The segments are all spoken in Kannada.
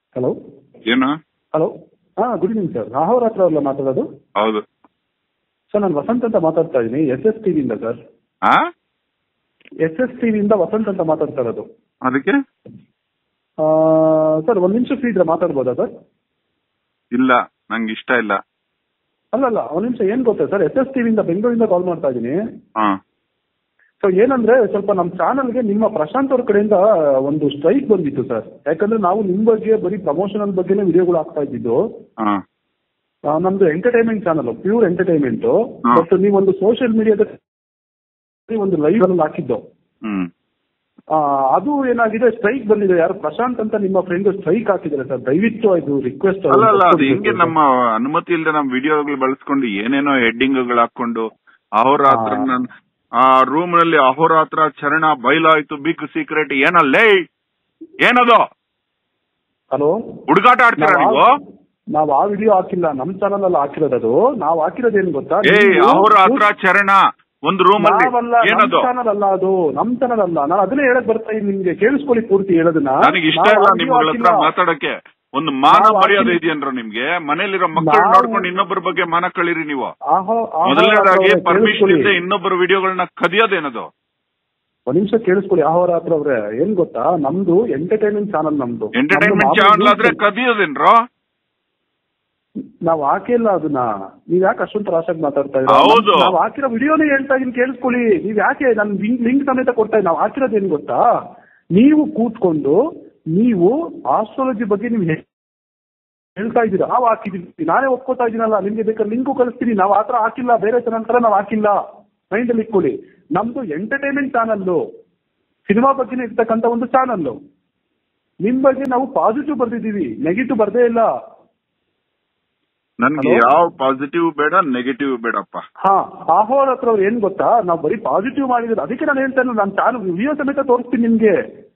ಹಲೋ ಏನು ಹಲೋ ಹಾಂ ಗುಡ್ ಈವ್ನಿಂಗ್ ಸರ್ ಅಹೋರಾತ್ರ ಅವರಲ್ಲ ಮಾತಾಡೋದು ಹೌದು ಸರ್ ನಾನು ವಸಂತ್ ಅಂತ ಮಾತಾಡ್ತಾ ಇದ್ದೀನಿ ಎಸ್ ಎಸ್ ಟಿವಿಯಿಂದ ಸರ್ ಆ ಎಸ್ ಎಸ್ ಟಿವಿಯಿಂದ ವಸಂತ್ ಅಂತ ಮಾತಾಡ್ತಾ ಇರೋದು ಅದಕ್ಕೆ ಆ, ಸರ್ ಒಂದು ನಿಮಿಷ ಫ್ರೀ ಇದ್ರೆ ಮಾತಾಡ್ಬೋದಾ ಸರ್ ಇಲ್ಲ ನಂಗೆ ಇಷ್ಟ ಇಲ್ಲ ಅಲ್ಲಲ್ಲ ಒಂದು ನಿಮಿಷ ಏನು ಗೊತ್ತಾ ಸರ್ ಎಸ್ ಎಸ್ ಟಿವಿಯಿಂದ ಬೆಂಗಳೂರಿಂದ ಕಾಲ್ ಮಾಡ್ತಾ ಇದ್ದೀನಿ ಹಾ ಸೊ ಏನಂದ್ರೆ ಸ್ವಲ್ಪ ನಮ್ಮ ಚಾನಲ್ಗೆ ನಿಮ್ಮ ಪ್ರಶಾಂತ್ ಅವ್ರ ಕಡೆಯಿಂದ ಒಂದು ಸ್ಟ್ರೈಕ್ ಬಂದಿತ್ತು ಸರ್ ಯಾಕಂದ್ರೆ ನಾವು ನಿಮ್ಮ ಬಗ್ಗೆ ಬರೀ ಪ್ರಮೋಷನಲ್ ಬಗ್ಗೆನೇ ವಿಡಿಯೋಗಳು ಹಾಕ್ತಾ ಇದ್ದಿದ್ದು ಹಾ ಆ, ನಮ್ದು ಎಂಟರ್ಟೈನ್ಮೆಂಟ್ ಚಾನಲ್ ಪ್ಯೂರ್ ಎಂಟರ್ಟೈನ್ಮೆಂಟ್ ಹಾ. ಬಟ್ ನೀವೊಂದು ಸೋಷಿಯಲ್ ಮೀಡಿಯಾದ ಒಂದು ಲೈವ್ ಅಲ್ಲಿ ಹಾಕಿದ್ದು ಹ್ಮ್ ಆ, ಅದು ಏನಾಗಿದೆ ಸ್ಟ್ರೈಕ್ ಬಂದಿದೆ ಯಾರು ಪ್ರಶಾಂತ್ ಅಂತ ನಿಮ್ಮ ಫ್ರೆಂಡ್ ಸ್ಟ್ರೈಕ್ ಹಾಕಿದ್ದಾರೆ ಸರ್ ದಯವಿಟ್ಟು ಇದು ರಿಕ್ವೆಸ್ಟ್ ಅಲ್ಲ ಅಲ್ಲ ಅದು ಹೆಂಗೆ ನಮ್ಮ ಅನುಮತಿ ಇಲ್ಲದೆ ನಮ್ಮ ವಿಡಿಯೋಗಳು ಬಳಸ್ಕೊಂಡು ಏನೇನೋ ಹೆಡ್ಡಿಂಗ್ಗಳು ಹಾಕೊಂಡು ಅಹೋರಾತ್ರ ಹಾ. ನನ್ ಆ ರೂಮ್ ನಲ್ಲಿ ಅಹೋರಾತ್ರ ಚರಣ ಬಯಲಾಯ್ತು ಬಿಗ್ ಸೀಕ್ರೆಟ್ ಏನಲ್ಲೇ ಏನದು ಹಲೋ ಹುಡುಗಾಟ ಆಡ್ತೀರಾ ನೀವು ನಾವು ಆ ವಿಡಿಯೋ ಹಾಕಿಲ್ಲ ನಮ್ಮ ಚಾನಲ್ ಅಲ್ಲಿ ಹಾಕಿರೋದು ಅದು ನಾವು ಹಾಕಿರೋದು ಏನ್ ಗೊತ್ತಾ ಏ ನೀವು- ಅಹೋರಾತ್ರ ಚರಣ ಒಂದು ರೂಮ್ ಅಲ್ಲಿ ನಾವಲ್ಲ ನಮ್ಮ ಏನದು ಚಾನಲ್ ಅಲ್ಲ ಅದು ನಮ್ಮ ಚಾನಲ್ ಅಲ್ಲ ನಾನು ಅದನ್ನೇ ಹೇಳಕ್ ಬರ್ತಾ ಇದ್ದೀನಿ ನಿಮ್ಗೆ ಕೇಳಿಸ್ಕೊಳ್ಳಿ ಪೂರ್ತಿ ಹೇಳೋದನ್ನ ನನಗೆ ಇಷ್ಟ ನಾವು ಇಲ್ಲ ಆ video ನಿಮ್ಗಳ ಹತ್ರ ಹಾಕಿಲ್ಲ. ಮಾತಾಡಕ್ಕೆ ಒಂದು ಮಾನ ನಾವು ಮರ್ಯಾದೆ ಹಾಕಿಲ್ಲ. ಇದೆಯನ್ರ ನಿಮ್ಗೆ ಮನೇಲಿರೋ ಮಕ್ಕಳು ನಾವು- ನೋಡ್ಕೊಂಡು ಇನ್ನೊಬ್ಬರ ಬಗ್ಗೆ ಮಾನ ಕಳೀರಿ ನೀವು ಆಹೋ ಆಹೋ ಮೊದಲನೇದಾಗಿ ರಾತ್ರ ಅವ್ರೆ, ಪರ್ಮಿಷನ್ ಕೇಳಿಸ್ಕೊಳ್ಳಿ. ಇಲ್ಲದೆ ಇನ್ನೊಬ್ಬರ ವಿಡಿಯೋಗಳನ್ನ ಕದಿಯೋದೇನದು ಒಂದ್ ನಿಮಿಷ ಕೇಳಿಸ್ಕೊಳ್ಳಿ ಅಹೋರಾತ್ರ ಅವ್ರೆ ಏನ್ ಗೊತ್ತಾ ನಮ್ದು ಎಂಟರ್ಟೈನ್ಮೆಂಟ್ ಚಾನಲ್ ನಮ್ದು ಎಂಟರ್ಟೈನ್ಮೆಂಟ್ ನಮ್ದು ಚಾನಲ್ ಮಾಮೂಲಿ ಆದ್ರೆ ಕದಿಯೋದೇನ್ರೋ ನಾವ್ ಹಾಕಿಲ್ಲ ಅದನ್ನ ನೀವ್ ಯಾಕೆ ಅಷ್ಟೊಂದು ತ್ರಾಸಾಗಿ ಮಾತಾಡ್ತಾ ಹೌದು. ಇದ್ದೀರಾ ನಾವ್ ಹಾಕಿರೋ ವಿಡಿಯೋನೇ ಹೇಳ್ತಾ ಇದೀನಿ ಕೇಳಿಸ್ಕೊಳ್ಳಿ ನೀವ್ ಯಾಕೆ ನನ್ ಲಿಂಕ್ ಲಿಂಕ್ ಸಮೇತ ಕೊಡ್ತಾ ಇದ್ದೀನಿ ನಾವ್ ಹಾಕಿರೋದು ಏನ್ ಗೊತ್ತಾ ನೀವು ಕೂತ್ಕೊಂಡು ನೀವು ಆಸ್ಟ್ರಾಲಜಿ ಬಗ್ಗೆ ನೀವು ಹೇ- ಹೇಳ್ತಾ ಇದ್ದೀರಾ ನಾವು ಹಾಕಿದೀವಿ ನಾನೇ ಒಪ್ಕೋತಾ ಇದ್ದೀನಲ್ಲ ನಿಮ್ಗೆ ಬೇಕಾದ್ರೆ ಲಿಂಕು ಕಳಿಸ್ತೀನಿ ನಾವು ಆತರ ಹಾಕಿಲ್ಲ ಬೇರೆ ಚಾನಲ್ ತರ ನಾವು ಹಾಕಿಲ್ಲ ಮೈಂಡ್ ಅಲ್ಲಿ ಇಟ್ಕೊಳ್ಳಿ ನಮ್ದು ಎಂಟರ್ಟೈನ್ಮೆಂಟ್ ಚಾನಲ್ಲು ಸಿನಿಮಾ ಬಗ್ಗೆ ಇರ್ತಕ್ಕಂಥ ಒಂದು ಚಾನಲ್ಲು ನಿಮ್ ಬಗ್ಗೆ ನಾವು ಪಾಸಿಟಿವ್ ಬರ್ದಿದ್ದೀವಿ ನೆಗೆಟಿವ್ ಬರ್ದೇ ಇಲ್ಲ ನನ್ಗೆ Hello? ಯಾವ ಪಾಸಿಟಿವ್ ಬೇಡ ನೆಗೆಟಿವ್ ಬೇಡಪ್ಪ ಹಾ ಆಹೋರ್ ಹತ್ರ ಅವ್ರು ಏನ್ ಗೊತ್ತಾ ನಾವು ಬರೀ ಪಾಸಿಟಿವ್ ಮಾಡಿದ್ರೆ ಅದಕ್ಕೆ ನಾನು ಹೇಳ್ತಾ ಇಲ್ಲ ನಾನು ಚಾನಲ್ ವಿಡಿಯೋ ಸಮೇತ ತೋರಿಸ್ತೀನಿ ನಿಮ್ಗೆ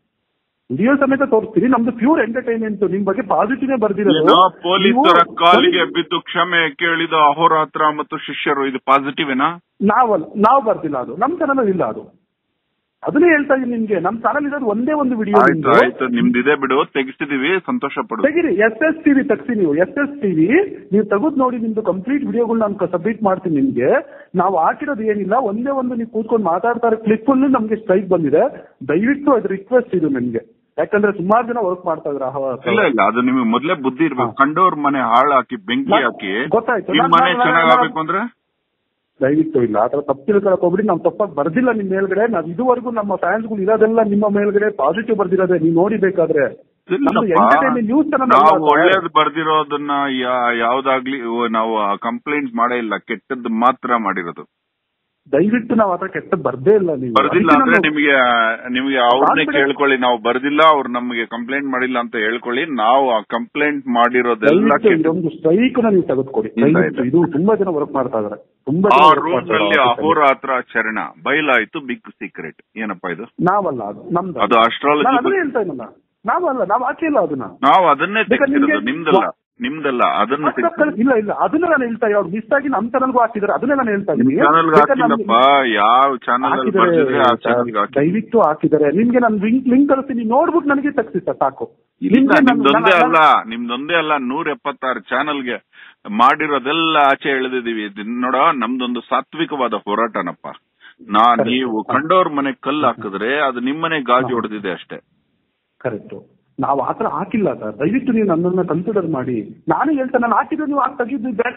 ವಿಡಿಯೋ ಸಮೇತ ತೋರಿಸ್ತೀನಿ ನಮ್ದು ಪ್ಯೂರ್ ಎಂಟರ್ಟೈನ್ಮೆಂಟ್ ನಿಮ್ ಬಗ್ಗೆ ಪಾಸಿಟಿವ್ ಬರ್ದಿರೋದು ಏನೋ ಪೊಲೀಸರ ನೀವು ಕಾಲಿಗೆ ಒಂದು- ಬಿದ್ದು ಕ್ಷಮೆ ಕೇಳಿದ ಅಹೋರಾತ್ರ ಮತ್ತು ಶಿಷ್ಯರು ಇದು ಪಾಸಿಟಿವ್ ಏನಾ ನಾವಲ್ಲ ನಾವು ಬರ್ದಿಲ್ಲ ಅದು ನಮ್ ಚಾನಲ್ ಇಲ್ಲ ಅದು ಅದನ್ನೇ ಹೇಳ್ತಾ ಇದೀನಿ ನಿಮ್ಗೆ ನಮ್ ಚಾನಲ್ ಇರೋದು ಒಂದೇ ಒಂದು ವಿಡಿಯೋ ಆಯ್ತು ಆಯ್ತು ನಿಮ್ದಿದೆ ಬಿಡು ತೆಗಿಸ್ತಿದೀವಿ ಸಂತೋಷ ಪಡು ತೆಗಿರಿ ಎಸ್ ಎಸ್ ಟಿವಿ ತಗ್ಸಿ ನೀವು ಎಸ್ ಎಸ್ ಟಿವಿ ನೀವು ತೆಗೆದು ನೋಡಿ ನಿಮ್ದು ಕಂಪ್ಲೀಟ್ ವಿಡಿಯೋಗಳು ನಾನು ಸಬ್ಮಿಟ್ ಮಾಡ್ತೀನಿ ನಿಮ್ಗೆ ನಾವು ಹಾಕಿರೋದು ಏನಿಲ್ಲ ಒಂದೇ ಒಂದು ನೀವು ಕೂತ್ಕೊಂಡು ಮಾತಾಡ್ತಾ ಇರೋ ಕ್ಲಿಪ್ ಅಲ್ಲೂ ನಮ್ಗೆ ಸ್ಟ್ರೈಕ್ ಬಂದಿದೆ ದಯವಿಟ್ಟು ಅದು ರಿಕ್ವೆಸ್ಟ್ ಇದು ನಿಮ್ಗೆ ಯಾಕಂದ್ರೆ ಸುಮಾರು ಜನ ವರ್ಕ್ ಮಾಡ್ತಾ ಇದ್ರ ಇಲ್ಲ ಇಲ್ಲ ಅದು ನಿಮಗೆ ಮೊದ್ಲೇ ಬುದ್ಧಿ ಇರ್ಬೇಕು ಹಾ. ಕಂಡೋರ್ ಮನೆ ಹಾಳು ಹಾಕಿ ಬೆಂಕಿ ನಾ- ಹಾಕಿ ಗೊತ್ತಾಯ್ತು. ನಿಮ್ ನಾನ್- ಮನೆ ನಾನ್- ಚೆನ್ನಾಗ್ ನಾನ್- ಆಗ್ಬೇಕು ಅಂದ್ರೆ ದಯವಿಟ್ಟು ಇಲ್ಲ ಆತರ ತಪ್ಪು ತಿಳ್ಕೊಳಕ್ ಹೋಗ್ಬಿಡಿ ನಾವು ತಪ್ಪಾಗಿ ಬರ್ದಿಲ್ಲ ನಿಮ್ ಮೇಲ್ಗಡೆ ನಾವು ಇದುವರೆಗೂ ನಮ್ಮ ಫ್ಯಾನ್ಸ್ಗಳು ಇರೋದೆಲ್ಲ ನಿಮ್ಮ ಮೇಲ್ಗಡೆ ಪಾಸಿಟಿವ್ ಬರ್ದಿರೋದೇ ನೀವು ನೋಡಿ ಬೇಕಾದ್ರೆ ನಮ್ದು entertainment news channel ಅಲ್ಲ ನಾವು ಅದು. ಒಳ್ಳೇದ್ ಬರ್ದಿರೋದನ್ನ ಯಾ- ಯಾವ್ದಾಗ್ಲಿ ಓ, ನಾವು ಕಂಪ್ಲೇಂಟ್ ಮಾಡೇ ಇಲ್ಲ ಕೆಟ್ಟದ್ದು ಮಾತ್ರ ಮಾಡಿರೋದು ದಯವಿಟ್ಟು ನಾವು ಆತರ ಕೆಟ್ಟ ಬರ್ದೇ ಇಲ್ಲ ನೀವು ಬರ್ದಿಲ್ಲ ಅದಕ್ಕೆ ಅಂದ್ರೆ ನಾನು- ನಿಮ್ಗೆ ನಿಮ್ಗೆ ಅವ್ರನ್ನೇ Confidence- ಕೇಳ್ಕೊಳ್ಳಿ ನಾವು ಬರ್ದಿಲ್ಲ ಅವ್ರು ನಮ್ಗೆ ಕಂಪ್ಲೇಂಟ್ ಮಾಡಿಲ್ಲ ಅಂತ ಹೇಳ್ಕೊಳ್ಳಿ ನಾವು ಆ ಕಂಪ್ಲೇಂಟ್ ಮಾಡಿರೋದೆಲ್ಲ ದಯವಿಟ್ಟು ಕೆಟ್ಟ- ಇದೊಂದು ಸ್ಟ್ರೈಕ್ ನ ನೀವು ತೆಗೆದುಕೊಡಿ ಇಲ್ಲ, ದಯವಿಟ್ಟು ಇಲ್ಲ. ಇದು ತುಂಬಾ ಜನ ವರ್ಕ್ ಮಾಡ್ತಾ ಇದಾರೆ ತುಂಬಾ ಆ ಜನ work ರೂಮ್ ಮಾಡ್ತಾ ನಲ್ಲಿ ಇದಾರೆ ಅಹೋರಾತ್ರ ಚರಣ ಬಯಲಾಯ್ತು ಬಿಗ್ ಸೀಕ್ರೆಟ್ ಏನಪ್ಪಾ ಇದು ನಾವಲ್ಲ ಅದು ನಮ್ದು ಅದು astrology ನಾನು ಅದನ್ನೇ ಬಗ್ಗೆ- ಹೇಳ್ತಾ ಇದ್ದಲ್ಲ ನಾವಲ್ಲ ನಾವು ಹಾಕಿಲ್ಲ ಅದನ್ನ ನಾವು ಅದನ್ನೇ ಬೇಕಾದ್ರೆ ತೆಗ್ಸಿರೋದು ನಿಮ್ಗೆ- ನಿಮ್ದಲ್ಲ ನಿಮ್ದಲ್ಲ ಅದನ್ನ WhatsApp ತೆಗ್ಸಿರೋದು. ನಲ್ಲಿ- ಇಲ್ಲ ಇಲ್ಲ ಅದನ್ನ ನಾನು ಹೇಳ್ತಾ ಅವ್ರು ಮಿಸ್ ಆಗಿ ನಮ್ ಚಾನಲ್ಗೂ ಹಾಕಿದ್ದಾರೆ ಅದನ್ನೇ ನಾನು ಹೇಳ್ತಾ ನಿಮ್ ಇದ್ದೀನಿ ಚಾನಲ್ ಬೇಕಾದ್ರೆ ನಮ್ಗೆ- ಹಾಕಿಲ್ಲಪ್ಪ ಯಾವ ಚಾನಲ್ ಅಲ್ಲಿ ಹಾಕಿದ್ದಾರೆ ಬರ್ದಿದ್ರೆ ಆ ಸರ್, ಚಾನಲ್ ಹಾಕಿ ದಯವಿಟ್ಟು ಹಾಕಿದ್ದಾರೆ ನಿಮ್ಗೆ ನಾನು ಲಿಂಕ್ ಲಿಂಕ್ ಕಳಿಸ್ತೀನಿ ನೋಡ್ಬಿಟ್ಟು ನನಗೆ ತಗ್ಸಿ ಸರ್ ಸಾಕು ಇಲ್ಲ ನಿಮ್ಗೆ ನಾನು- ನಿಮ್ದೊಂದೇ ನಾನು- ಅಲ್ಲ ನಿಮ್ದೊಂದೇ ಅಲ್ಲ ನೂರ ಎಪ್ಪತ್ತಾರು ಚಾನಲ್ಗೆ ಮಾಡಿರೋದೆಲ್ಲ ಆಚೆ ಎಳೆದಿದೀವಿ ಇದ್ ನೋಡ ನಮ್ದೊಂದು ಸಾತ್ವಿಕವಾದ ಹೋರಾಟನಪ್ಪ ನಾ Correct. ನೀವು ಕಂಡೋರ್ ಮನೆ ಕಲ್ಲು ಹಾಕಿದ್ರೆ ಅದು ನಿಮ್ಮನೆ ಗಾಜು ಹೊಡೆದಿದೆ ಅಷ್ಟೇ ಕರೆಕ್ಟ್ ನಾವು ಆತರ ಹಾಕಿಲ್ಲ ಸರ್ ದಯವಿಟ್ಟು ನೀವು ನನ್ನನ್ನ ಕನ್ಸಿಡರ್ ಮಾಡಿ ನಾನು ಹೇಳ್ತಾ ನಾನು ಹಾಕಿದ್ರೆ ನೀವು ಹಾಕಿ ತೆಗಿದ್ದು ಬೇಡ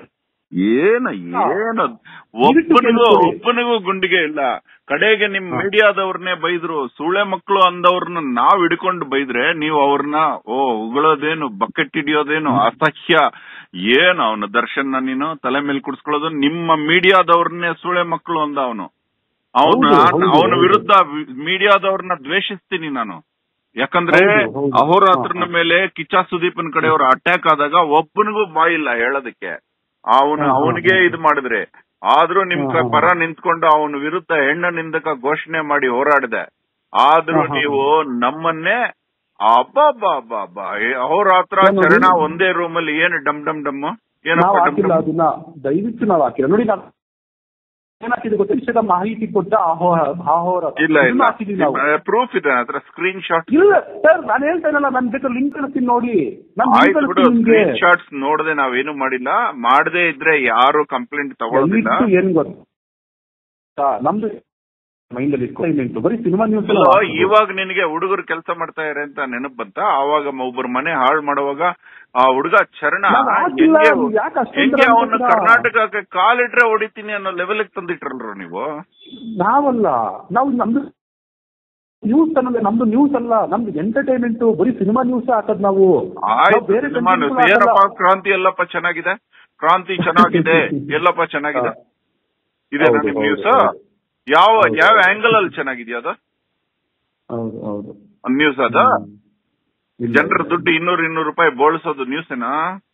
ಏನ ಹಾ. ಏನ ದಯವಿಟ್ಟು ಒಬ್ಬನಿಗೂ ಕೇಳ್ಕೊಳ್ಳಿ. ಒಬ್ಬನಿಗೂ ಗುಂಡಿಗೆ ಇಲ್ಲ ಕಡೆಗೆ ನಿಮ್ ಹಾ. ಮೀಡಿಯಾದವ್ರನ್ನೇ ಬೈದ್ರು ಸುಳೆ ಮಕ್ಕಳು ಅಂದವ್ರನ್ನ ನಾವ್ ಹಿಡ್ಕೊಂಡು ಬೈದ್ರೆ ನೀವು ಅವ್ರನ್ನ ಓ ಉಗಳೋದೇನು ಬಕೆಟ್ ಹಿಡಿಯೋದೇನು ಅಸಹ್ಯ ಏನು ಅವನ ದರ್ಶನ ನೀನು ತಲೆ ಮೇಲೆ ಕುಡಿಸ್ಕೊಳ್ಳೋದು ನಿಮ್ಮ ಮೀಡಿಯಾದವ್ರನ್ನೇ ಸುಳೆ ಮಕ್ಕಳು ಅಂದ ಅವನು ಅವನ ಹೌದು, ಹೌದು, ಅವನ ಹೌದು. ವಿರುದ್ಧ ಮೀಡಿಯಾದವ್ರನ್ನ ದ್ವೇಷಿಸ್ತೀನಿ ನಾನು ಯಾಕಂದ್ರೆ ಹೌದು, ಹೌದು. ಅಹೋರಾತ್ರನ ಹಾ, ಹಾ. ಮೇಲೆ ಕಿಚ್ಚ ಸುದೀಪನ್ ಕಡೆಯವರು ಅಟ್ಯಾಕ್ ಆದಾಗ ಒಬ್ಬನಿಗೂ ಬಾಯಿಲ್ಲ ಹೇಳೋದಕ್ಕೆ ಅವನು ಹಾ, ಹಾ, ಅವನಿಗೆ ಹಾ. ಇದು ಮಾಡಿದ್ರೆ ಆದ್ರೂ ನಿಮ್ ಹಾ, ಕ- ಹಾ. ಪರ ನಿಂತ್ಕೊಂಡು ಅವನ ವಿರುದ್ಧ ಹೆಣ್ಣು ನಿಂದಕ ಘೋಷಣೆ ಮಾಡಿ ಹೋರಾಡಿದೆ ಆದ್ರೂ ಹಾ, ಹಾ, ನೀವು ನಮ್ಮನ್ನೇ ಅಬ್ಬಬ್ಬಬ್ಬಬ್ಬ ಅಹೋರಾತ್ರ ನಾನು ನೋಡಿ- ಚರಣ ಒಂದೇ ರೂಮ್ ಅಲ್ಲಿ ಏನು ಡಮ್ ಡಮ್ ಡಮ್ ನಾವು ಏನಪ್ಪ ಡಮ್ ಹಾಕಿಲ್ಲ ಡಮ್ ಅದನ್ನ ದಯವಿಟ್ಟು ನಾವು ಹಾಕಿಲ್ಲ ನೋಡಿ ನಾನು ಏನಾಗ್ತಿದೆ ಗೊತ್ತಾ ವಿಷಯದ ಮಾಹಿತಿ ಕೊಟ್ಟ ಅಹೋರ ಅಹೋರ ಇಲ್ಲ ಇಲ್ಲ ಹಾಕಿದೀವಿ ನಾವು ಪ್ರೂಫ್ ಇದೆ ಹತ್ರ ಸ್ಕ್ರೀನ್ ಶಾಟ್ ಇಲ್ಲ ಸರ್ ನಾನು ಹೇಳ್ತಾ ಇಲ್ಲಲ್ಲ ನನ್ ಬೇಕಾದ್ರೆ ಲಿಂಕ್ ಕಳಿಸ್ತೀನಿ ನೋಡಿ ನಾನು ಲಿಂಕ್ ಆಯ್ತು ಬಿಡು ಕಳಿಸ್ತೀನಿ ನಿಮ್ಗೆ ಸ್ಕ್ರೀನ್ ಶಾಟ್ಸ್ ನೋಡದೆ ನಾವೇನು ಮಾಡಿಲ್ಲ ಮಾಡದೇ ಇದ್ರೆ ಯಾರು ಕಂಪ್ಲೇಂಟ್ ತಗೊಳ್ಳೋದಿಲ್ಲ ದಯವಿಟ್ಟು ಏನ್ ಗೊತ್ತಾ ನಮ್ದು ಮೈಂಡ್ ಅಲ್ಲಿ ಇಟ್ಕೊಂಡು ಬರೀ ಸಿನಿಮಾ ನ್ಯೂಸ್ ಅಲ್ಲೋ, ಇವಾಗ ನಿನಗೆ ಹುಡುಗರು ಕೆಲಸ ಮಾಡ್ತಾ ಇದಾರೆ ಅಂತ ನೆನಪು ಬಂತ ಆವಾಗ ಮ- ಒಬ್ಬರ ಮನೆ ಹಾಳು ಮಾಡುವಾಗ ಆ ಹುಡುಗ ಚರಣ ನಾನು ಹಾಕಿಲ್ಲ, ಹೆಂಗೆ ನೀವು ಯಾಕೆ ಅಷ್ಟೊಂದು ಹೆಂಗೆ ಅವನು ಅನ್ಕೊತೀರಾ? ಕರ್ನಾಟಕಕ್ಕೆ ಕಾಲಿಟ್ರೆ ಹೊಡಿತೀನಿ ಅನ್ನೋ ಲೆವೆಲ್ ತಂದಿಟ್ರಲ್ರು ನೀವು ನಾವಲ್ಲ ನಾವು ನಮ್ದು ನ್ಯೂಸ್ ಅನ್ನೋದು ನಮ್ದು ನ್ಯೂಸ್ ಅಲ್ಲ ನಮ್ದು ಎಂಟರ್ಟೈನ್ಮೆಂಟ್ ಬರೀ ಸಿನಿಮಾ ನ್ಯೂಸ್ ಹಾಕದ್ ನಾವು ನಾವು ಆಯ್ತು ಬೇರೆ ಸಿನಿಮಾ content ನ್ಯೂಸ್. ಗಳು ಏನಪ್ಪ ಹಾಕಲ್ಲ. ಕ್ರಾಂತಿ ಎಲ್ಲಪ್ಪ ಚೆನ್ನಾಗಿದೆ ಕ್ರಾಂತಿ ಚೆನ್ನಾಗಿದೆ ಎಲ್ಲಪ್ಪ ಚೆನ್ನಾಗಿದೆ ಹಾ. ಇದೇನಾ ಹೌದು, ನಿಮ್ ಹೌದು, ನ್ಯೂಸ್ ಹೌದು. ಯಾವ ಹೌದು, ಯಾವ ಹೌದು. ಆಂಗಲ್ ಅಲ್ಲಿ ಚೆನ್ನಾಗಿದ್ಯಾ ಅದು ಹೌದು ಹೌದು ನ್ಯೂಸ್ ಅದ ಹ್ಮ್. ಇಲ್ಲ, ಜನರ ಇಲ್ಲ. ದುಡ್ಡು ಇನ್ನೂರು ಇನ್ನೂರು ರೂಪಾಯಿ ಬೋಳಿಸೋದು ನ್ಯೂಸ್ ಏನಾ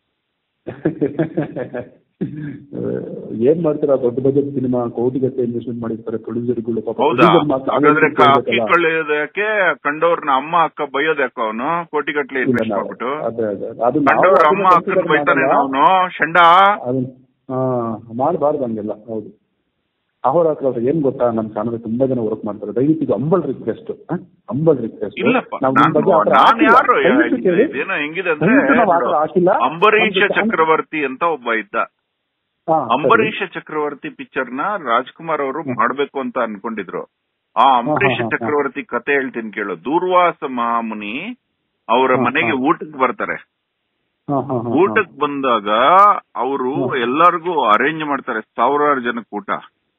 ಏನ್ ಮಾಡ್ತೀರಾ ದೊಡ್ಡ ಬಜೆಟ್ ಸಿನಿಮಾ ಕೋಟಿಗಟ್ಟಲೆ ಇನ್ವೆಸ್ಟ್ಮೆಂಟ್ ಮಾಡಿರ್ತಾರೆ ಪ್ರೊಡ್ಯೂಸರ್ಗಳು ಪಾಪ ಹೌದಾ producer ಮಾತ್ರ ಹಾಗಾದ್ರೆ ಆಲೋಚನೆ ಅಕ್ಕಿ ಮಾಡ್ಬೇಕಲ್ಲ. ಕಳೆಯೋದಕ್ಕೆ ಕಂಡವ್ರನ್ನ ಅಮ್ಮ ಅಕ್ಕ ಬೈಯೋದ್ ಯಾಕೋ ಅವನು ಕೋಟಿಗಟ್ಲೆ ಇಲ್ಲ, ಇನ್ವೆಸ್ಟ್ ನಾವು- ಮಾಡ್ಬಿಟ್ಟು ಅದೇ ಅದೇ ಅದು ನಾವು ಕಂಡವ್ರ ಅದನ್ನ ಅಮ್ಮ ಅಕ್ಕನ consider ಬೈತಾನೆ ಮಾಡಲ್ಲ. ಅವನು ಶಂಡ ಅದನ್ನ ಹಾ ಮಾಡಬಾರ್ದು ಹಂಗೆಲ್ಲ ಹೌದು ಅಹೋರಾತ್ರ ಅವ್ರು ಏನ್ ಗೊತ್ತಾ ನಮ್ಮ ಚಾನಲ್ ತುಂಬಾ ಜನ ವರ್ಕ್ ಮಾಡ್ತಾರೆ ದಯವಿಟ್ಟು ಇದು ಅಂಬಲ್ ರಿಕ್ವೆಸ್ಟ್ ಅಂಬಲ್ ರಿಕ್ವೆಸ್ಟ್ ಇಲ್ಲಪ್ಪ ನಾವು ನಿಮ್ ನಾನು ಬಗ್ಗೆ ಆ ಥರ ನಾನು ಹಾಕಿಲ್ಲ. ಯಾರು ದಯವಿಟ್ಟು ಕೇಳಿ. ಇದೇನೋ ಹೆಂಗಿದೆ ಅಂದ್ರೆ ದಯವಿಟ್ಟು ನಾವು ಆ ಥರ ಹಾಕಿಲ್ಲ. ಅಂಬರೀಷ ನಮ್ದು ಚಾನಲ್- ಚಕ್ರವರ್ತಿ ಅಂತ ಒಬ್ಬ ಇದ್ದ ಹಾ, ಸರಿ. ಅಂಬರೀಷ ಚಕ್ರವರ್ತಿ ಪಿಕ್ಚರ್ ನ ರಾಜ್ಕುಮಾರ್ ಅವರು ಮಾಡ್ಬೇಕು ಅಂತ ಅನ್ಕೊಂಡಿದ್ರು ಆ ಅಂಬರೀಷ ಹಾ, ಹಾ, ಹಾ. ಚಕ್ರವರ್ತಿ ಕತೆ ಹೇಳ್ತೀನಿ ಕೇಳು ದೂರ್ವಾಸ ಮಹಾಮುನಿ ಅವರ ಹಾ, ಮನೆಗೆ ಹಾ. ಊಟಕ್ಕೆ ಬರ್ತಾರೆ ಹಾ, ಹಾ, ಹಾ, ಹಾ. ಊಟಕ್ಕೆ ಬಂದಾಗ ಅವರು ಹಾ. ಎಲ್ಲರಿಗೂ ಅರೇಂಜ್ ಮಾಡ್ತಾರೆ ಸಾವಿರಾರು ಜನಕ್ಕೆ ಊಟ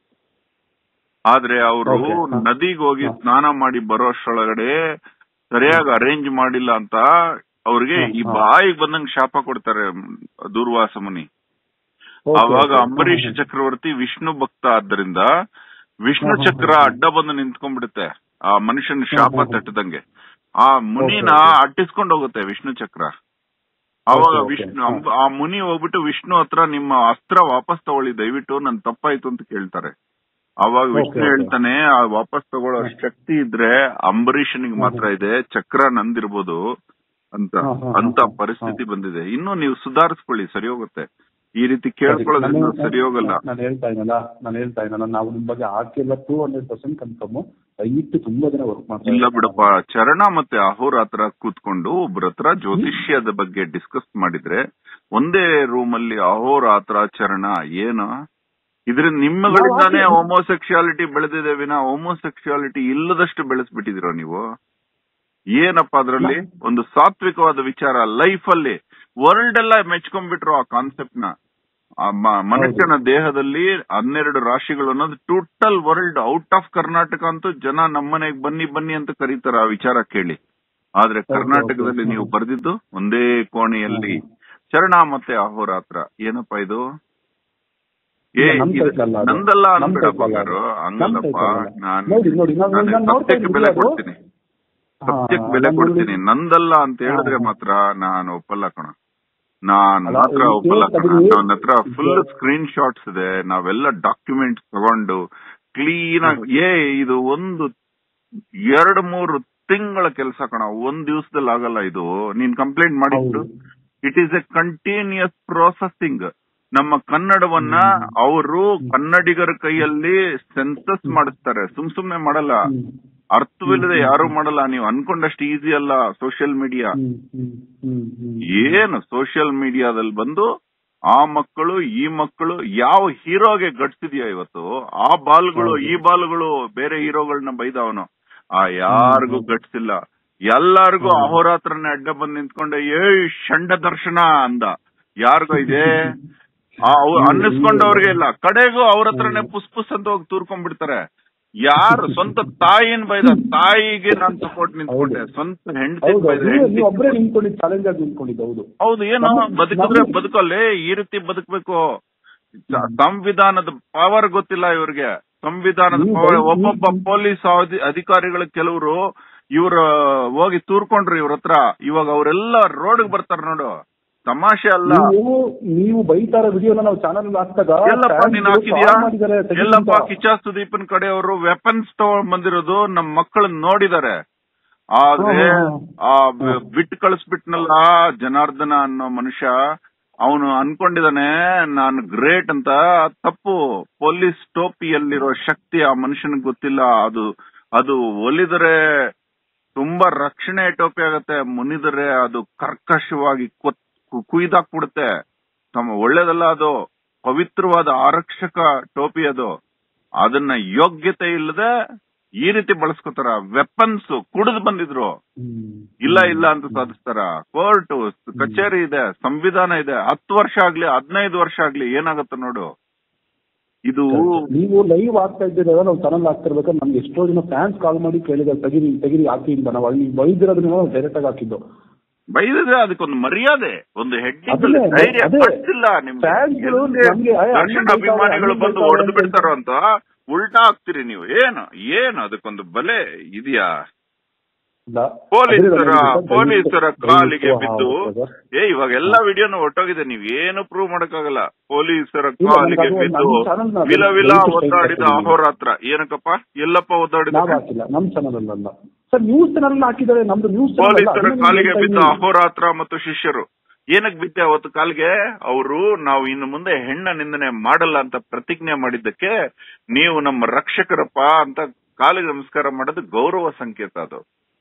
ಆದ್ರೆ ಅವರು Okay, ಹಾ. ನದಿಗೆ ಹೋಗಿ ಹಾ. ಸ್ನಾನ ಮಾಡಿ ಬರೋ ಅಷ್ಟ್ರೊಳಗಡೆ ಸರಿಯಾಗಿ ಅರೇಂಜ್ ಮಾಡಿಲ್ಲ ಅಂತ ಅವ್ರಿಗೆ ಹಾ, ಈ ಹಾ. ಬಾಯಿಗೆ ಬಂದಂಗ್ ಶಾಪ ಕೊಡ್ತಾರೆ ಮ್, ದೂರ್ವಾಸ ಮುನಿ Okay, ಅವಾಗ okay. ಅಂಬರೀಷ್ ಹಾ, ಹಾ. ಚಕ್ರವರ್ತಿ ವಿಷ್ಣು ಭಕ್ತ ಆದ್ದರಿಂದ ವಿಷ್ಣು ಹಾ, ಹಾ, ಚಕ್ರ ಹಾ. ಅಡ್ಡ ಬಂದು ನಿಂತ್ಕೊಂಡ್ಬಿಡುತ್ತೆ ಆ ಮನುಷ್ಯನ ಶಾಪ ಹಾ, ಹಾ. ತಟ್ಟದಂಗೆ ಆ ಮುನಿನ Okay, okay. ಅಟ್ಟಿಸ್ಕೊಂಡು ಹೋಗುತ್ತೆ ವಿಷ್ಣು ಚಕ್ರ ಅವಾಗ Okay, okay. ವಿಷ್ಣು ಹಾ. ಅಂಬ- ಆ ಮುನಿ ಹೋಗ್ಬಿಟ್ಟು ವಿಷ್ಣು ಹತ್ರ ನಿಮ್ಮ ಅಸ್ತ್ರ ವಾಪಸ್ ತಗೊಳ್ಳಿ ದಯವಿಟ್ಟು ನನ್ ತಪ್ಪಾಯ್ತು ಅಂತ ಕೇಳ್ತಾರೆ ಅವಾಗ Okay, ವಿಷ್ಣು okay. ಹೇಳ್ತಾನೆ ಆ ವಾಪಸ್ ತಗೊಳ್ಳೋ ಹಾ. ಶಕ್ತಿ ಇದ್ರೆ ಅಂಬರೀಷನಿಗೆ ಹಾ, ಮಾತ್ರ ಹಾ. ಇದೆ ಚಕ್ರ ನಂದಿರ್ಬೋದು ಅಂತ ಹಾ, ಹಾ, ಅಂತ ಹಾ, ಹಾ. ಪರಿಸ್ಥಿತಿ ಬಂದಿದೆ ಇನ್ನು ನೀವು ಸುಧಾರಿಸ್ಕೊಳ್ಳಿ ಸರಿ ಹೋಗುತ್ತೆ ಈ ರೀತಿ ಕೇಳ್ಕೊಳ್ಳೋದ್ರಿಂದ ನಾನು- ಸರಿ ಹೋಗಲ್ಲ ನಾನು ಹೇಳ್ತಾ ಇದ್ದಲ್ಲ ನಾನು ಹೇಳ್ತಾ ಇದ್ದಲ್ಲ ನಾವು ನಿಮ್ ಬಗ್ಗೆ ಹಾಕಿಲ್ಲ ಟೂ ಹಂಡ್ರೆಡ್ ಪರ್ಸೆಂಟ್ ಕನ್ಫರ್ಮ್ ದಯವಿಟ್ಟು ತುಂಬಾ ಜನ ವರ್ಕ್ ಮಾಡ್ತಾರೆ ಇಲ್ಲ ಬಿಡಪ್ಪ ಚರಣ ಮತ್ತೆ ಅಹೋರಾತ್ರ ಕೂತ್ಕೊಂಡು ಒಬ್ರ ಹತ್ರ ಜ್ಯೋತಿಷ್ಯದ ಬಗ್ಗೆ ಡಿಸ್ಕಸ್ ಮಾಡಿದ್ರೆ ಒಂದೇ ರೂಮ್ ಅಲ್ಲಿ ಅಹೋರಾತ್ರ ಚರಣ ಏನು ಇದ್ರಿಂದ ನಿಮ್ಮಗಳಿಂದಾನೇ ನಾವು ಹೋಮೋಸೆಕ್ಷುಯಾಲಿಟಿ ಬೆಳೆದಿದೆ ವಿನ ಹೋಮೋಸೆಕ್ಷುಯಾಲಿಟಿ ಇಲ್ಲದಷ್ಟು ಬೆಳೆಸ್ಬಿಟ್ಟಿದಿರೋ ನೀವು ಏನಪ್ಪ ಅದ್ರಲ್ಲಿ ಒಂದು ಸಾತ್ವಿಕವಾದ ವಿಚಾರ ಲೈಫ್ ಅಲ್ಲಿ ವರ್ಲ್ಡ್ ಎಲ್ಲ ಮೆಚ್ಕೊಂಡ್ಬಿಟ್ರು ಆ ಕಾನ್ಸೆಪ್ಟ್ ನ ಆ ಮ- ಮನುಷ್ಯನ ದೇಹದಲ್ಲಿ ಹನ್ನೆರಡು ರಾಶಿಗಳು ಅನ್ನೋದು total world out of Karnataka ಅಂತೂ ಜನ ನಮ್ಮನೆಗೆ ಬನ್ನಿ ಬನ್ನಿ ಅಂತ ಕರೀತಾರೆ ಆ ವಿಚಾರ ಕೇಳಿ ಆದ್ರೆ ಹೌದು, ಕರ್ನಾಟಕದಲ್ಲಿ ಹೌದು. ನೀವು ಬರೆದಿದ್ದು ಒಂದೇ ಕೋಣೆಯಲ್ಲಿ ಚರಣ ಮತ್ತೆ ಅಹೋರಾತ್ರ ಏನಪ್ಪಾ ಇದು ಏ ಇಲ್ಲ, ನಮ್ ಇದು title ಅಲ್ಲ ಅದು. ನಂದಲ್ಲ ನಮ್ ಅನ್ಬೇಡ title ಅಲ್ಲ ಬಂಗಾರು ಅದು. ನಮ್ ಹಂಗಲ್ಲಪ್ಪ title ಅಲ್ಲ. ನಾನು ನೋಡಿ, ನೋಡಿ, ನಾವು- ನಾನು ನಾನು ನೋಡ್ತಾ ಸತ್ಯಕ್ಕೆ ಇದ್ದೀನಿ ಬೆಲೆ ಅದು. ಕೊಡ್ತೀನಿ ಹಾ, ಸತ್ಯಕ್ಕೆ ಬೆಲೆ ನಾನು ಕೊಡ್ತೀನಿ ನೋಡಿ- ನಂದಲ್ಲ ಅಂತ ಹೇಳಿದ್ರೆ ಹಾ, ಹಾ. ಮಾತ್ರ ನಾನು ಒಪ್ಪಲ್ಲ ಕಣ ನಾನ್ ಅಲ್ಲ, ಮಾತ್ರ ಇದಕ್ಕೆ ಒಪ್ಪಲ್ಲ ಕಣ ತಗೊಳ್ಳಿ. ನನ್ನ ಹತ್ರ ಫುಲ್ ಇದಕ್ಕೆ- ಸ್ಕ್ರೀನ್ ಶಾಟ್ಸ್ ಇದೆ ನಾವೆಲ್ಲ ಡಾಕ್ಯುಮೆಂಟ್ ತಗೊಂಡು ಕ್ಲೀನ್ ಆಗಿ ಏ ಇದು ಒಂದು ಎರಡು ಮೂರು ತಿಂಗಳ ಕೆಲಸ ಕಣ ಒಂದ್ ದಿವಸದಲ್ಲಿ ಆಗಲ್ಲ ಇದು ನೀನ್ ಕಂಪ್ಲೇಂಟ್ ಮಾಡಿದ್ದು ಹೌದು. It is a continuous processing ನಮ್ಮ ಕನ್ನಡವನ್ನ ಹ್ಮ್. ಅವರು ಕನ್ನಡಿಗರ ಕೈಯಲ್ಲಿ ಸೆನ್ಸಸ್ ಮಾಡಿಸ್ತಾರೆ ಸುಮ್ ಸುಮ್ನೆ ಮಾಡಲ್ಲ ಹ್ಮ್. ಅರ್ಥವಿಲ್ಲದೆ ಹ್ಮ್. ಯಾರು ಮಾಡಲ್ಲ ನೀವು ಅನ್ಕೊಂಡಷ್ಟು ಈಸಿ ಅಲ್ಲ ಸೋಷಿಯಲ್ ಮೀಡಿಯಾ ಹ್ಮ್, ಹ್ಮ್, ಹ್ಮ್, ಹ್ಮ್. ಏನು ಸೋಷಿಯಲ್ ಮೀಡಿಯಾದಲ್ಲಿ ಬಂದು ಆ ಮಕ್ಕಳು ಈ ಮಕ್ಕಳು ಯಾವ ಹೀರೋಗೆ ಗಟ್ಸಿದ್ಯಾ ಇವತ್ತು ಆ ಬಾಲ್ಗಳು ಹೌದು. ಈ ಬಾಲ್ಗಳು ಬೇರೆ ಹೀರೋಗಳನ್ನ ಬೈದವನು ಆ ಯಾರಿಗೂ ಹ್ಮ್. ಗಟ್ಸಿಲ್ಲ ಎಲ್ಲಾರ್ಗೂ ಹೌದು. ಅಹೋರಾತ್ರನೇ ಅಡ್ಡ ಬಂದ್ ನಿಂತ್ಕೊಂಡೆ ಏ ಷಂಡ ದರ್ಶನ ಅಂದ ಯಾರಿಗೋ ಇದೆ ಆ, ಅವ್- ಹ್ಮ್. ಅನ್ನಿಸ್ಕೊಂಡವ್ರಿಗೆ ಇಲ್ಲ ಕಡೆಗೂ ಅವ್ರ ಹತ್ರನೇ ಪುಸ್ ಪುಸ್ ಅಂತ ಹೋಗಿ ತೂರ್ಕೊಂಡ್ಬಿಡ್ತಾರೆ ಯಾರು ಸ್ವಂತ ತಾಯಿನ ಬೈದ ತಾಯಿಗೆ ನಾನ್ ಸಪೋರ್ಟ್ ನಿಂತ್ಕೊಂಡೆ ಹೌದು. ಸ್ವಂತ ಹೆಂಡತಿ ಹೌದು ಬೈದ ನೀವು- ಹೆಂಡ್ತಿ ನೀವು ಒಬ್ಬರೇ ನಿಂತ್ಕೊಂಡಿದ್ದು ಚಾಲೆಂಜ್ ಆಗಿ ನಿಂತ್ಕೊಂಡಿದ್ದು ಹೌದು ಹೌದು ಏನು ನಮ್ಮ- ಬದುಕಿದ್ರೆ ನಮ್ಮ- ಬದುಕಲ್ಲಿ ಈ ರೀತಿ ಬದುಕಬೇಕು ಸ- ಸಂವಿಧಾನದ ಪವರ್ ಗೊತ್ತಿಲ್ಲ ಇವ್ರಿಗೆ ಸಂವಿಧಾನದ ನೀವು ಪವರ್ ಬೈ- ಒಬ್ಬೊಬ್ಬ ನೀವು- ಪೊಲೀಸ್ ಅಧಿ- ಅಧಿಕಾರಿಗಳು ಕೆಲವರು ಇವ್ರ ಹೋಗಿ ತೂರ್ಕೊಂಡ್ರು ಇವ್ರ ಹತ್ರ ಇವಾಗ ಅವರೆಲ್ಲ ರೋಡ್ಗೆ ಬರ್ತಾರ ನೋಡು ತಮಾಷೆ ಅಲ್ಲ ನೀವು ನೀವು ಬೈತಾರ ವಿಡಿಯೋನ ನಾವು ಚಾನಲ್ ಹಾಕ್ದಾಗ ಎಲ್ಲಪ್ಪ fans ನೀನ್ ಗಳು ಹಾಕಿದ್ಯಾ call ಮಾಡಿದ್ದಾರೆ, ತೆಗೀರಿ ಎಲ್ಲಪ್ಪ ಅಂತ. ಕಿಚ್ಚ ಸುದೀಪನ್ ಕಡೆ ಅವರು ವೆಪನ್ಸ್ ತಗೊಂಡ್ ಬಂದಿರೋದು ನಮ್ ಮಕ್ಕಳನ್ನ ನೋಡಿದ್ದಾರೆ ಆದ್ರೆ ಹ್ಮ್, ಹ್ಮ್, ಆ ಹ್ಮ್. ಬಿಟ್ಟು ಕಳಿಸ್ಬಿಟ್ನಲ್ಲ ಜನಾರ್ದನ ಅನ್ನೋ ಮನುಷ್ಯ ಅವನು ಅನ್ಕೊಂಡಿದಾನೆ ನಾನು ಗ್ರೇಟ್ ಅಂತ ತಪ್ಪು ಪೊಲೀಸ್ ಟೋಪಿಯಲ್ಲಿರೋ ಶಕ್ತಿ ಆ ಮನುಷ್ಯನಿಗೆ ಗೊತ್ತಿಲ್ಲ ಅದು ಅದು ಒಲಿದರೆ ತುಂಬಾ ರಕ್ಷಣೆ ಟೋಪಿ ಆಗತ್ತೆ ಮುನಿದರೆ ಅದು ಕರ್ಕಶವಾಗಿ ಕೊತ್- ಕು- ಕುಯ್ದಾಕ್ಬಿಡುತ್ತೆ ತಮ್ಮ ಒಳ್ಳೇದಲ್ಲ ಅದು ಪವಿತ್ರವಾದ ಆರಕ್ಷಕ ಟೋಪಿ ಅದು ಅದನ್ನ ಯೋಗ್ಯತೆ ಇಲ್ಲದೆ ಈ ರೀತಿ ಬಳಸ್ಕೋತಾರ ವೆಪನ್ಸ್ ಕುಡಿದು ಬಂದಿದ್ರು ಹ್ಮ್. ಇಲ್ಲ ಇಲ್ಲ ಅಂತ ಸಾಧಿಸ್ತಾರ ಕೋರ್ಟ್ ಕಚೇರಿ ಇದೆ ಸಂವಿಧಾನ ಇದೆ ಹತ್ತು ವರ್ಷ ಆಗ್ಲಿ ಹದಿನೈದು ವರ್ಷ ಆಗ್ಲಿ ಏನಾಗತ್ತ ನೋಡು ಇದು ನೀವು ಲೈವ್ ಆಗ್ತಾ ಇದ್ದೀರ ನಾವು ಚಾನಲ್ ಆಗ್ತಾ ಇರ್ಬೇಕಾದ್ರೆ ನಮ್ಗೆ ಎಷ್ಟೋ ಜನ ಫ್ಯಾನ್ಸ್ ಕಾಲ್ ಮಾಡಿ ಕೇಳಿದ್ದಾರೆ ತೆಗಿರಿ ತೆಗಿರಿ ಹಾಕಿ ಅಂತ ನಾವು ಅಲ್ಲಿ ಬೈದಿರೋದನ್ನ ನಾವು ಡೈರೆಕ್ಟ್ ಆಗಿ ಹಾಕಿದ್ದು ಬೈದಿದ್ರೆ ಅದಕ್ಕೊಂದು ಮರ್ಯಾದೆ ಒಂದು ಹೆಡ್ಡಿಂಗ್ ಅದನ್ನೇ, ಧೈರ್ಯ ಅದೇ. ಗೊತ್ತಿಲ್ಲ ನಿಮ್ಗೆ Fans ಗಳು ಎಲ್ಲಿ ನಮ್ಗೆ, ಅಯ್ಯ, ದರ್ಶನ್ ಅಣ್ಣ ಅಭಿಮಾನಿಗಳು ಬೈತಾವ್ರೆ, ಬಂದು ಅಣ್ಣ ಹೊಡೆದು ಬೈತಾವ್ರೆ ಬಿಡ್ತಾರೋ ಅಂತ ಉಲ್ಟಾ ಆಗ್ತೀರಿ ನೀವು ಏನು ಏನು ಅದಕ್ಕೊಂದು ಬಲೆ ಇದೆಯಾ ಇಲ್ಲ. ಪೊಲೀಸರ ಅದೇ ನಾನು ಪೊಲೀಸರ ದಯವಿಟ್ಟು- ಕಾಲಿಗೆ ದಯವಿಟ್ಟು ಬಿದ್ದು ಹಾ, ಹೌದು ಸರ್. ಏ ಇವಾಗ ಎಲ್ಲಾ ವಿಡಿಯೋನು ಒಟ್ಟೋಗಿದೆ ನೀವ್ ಏನು ಪ್ರೂವ್ ಮಾಡಕ್ಕಾಗಲ್ಲ ಪೊಲೀಸರ ಇಲ್ಲ, ಕಾಲಿಗೆ ನನಗೆ ಅದು ಬಿದ್ದು ನಮ್ಮ channel ನ ವಿಲ ವಿಲ ದಯವಿಟ್ಟು ಒದ್ದಾಡಿದ strike ಹಾಕ್ತೀನಿ. ಅಹೋರಾತ್ರ ಏನಕ್ಕಪ್ಪ ಎಲ್ಲಪ್ಪ ಒದ್ದಾಡಿದ ನಾವ್ ಹಾಕಿಲ್ಲ ನಮ್ ಚಾನಲ್ ಅಲ್ಲ ಸರ್ ನ್ಯೂಸ್ ಚಾನಲ್ ಹಾಕಿದ್ದಾರೆ ನಮ್ದು ನ್ಯೂಸ್ ಪೊಲೀಸರ ಕಾಲಿಗೆ ಬಿದ್ದ ಅಹೋರಾತ್ರ ಮತ್ತು ಶಿಷ್ಯರು ಏನಕ್ ಬಿದ್ದೆ ಅವತ್ತು ಕಾಲಿಗೆ ಅವರು ನಾವು ಇನ್ನು ಮುಂದೆ ಹೆಣ್ಣ ನಿಂದನೆ ಮಾಡಲ್ಲ ಅಂತ ಪ್ರತಿಜ್ಞೆ ಮಾಡಿದ್ದಕ್ಕೆ ನೀವು ನಮ್ಮ ರಕ್ಷಕರಪ್ಪ ಅಂತ ಕಾಲಿಗೆ ನಮಸ್ಕಾರ ಮಾಡೋದು ಗೌರವ ಸಂಕೇತ ಅದು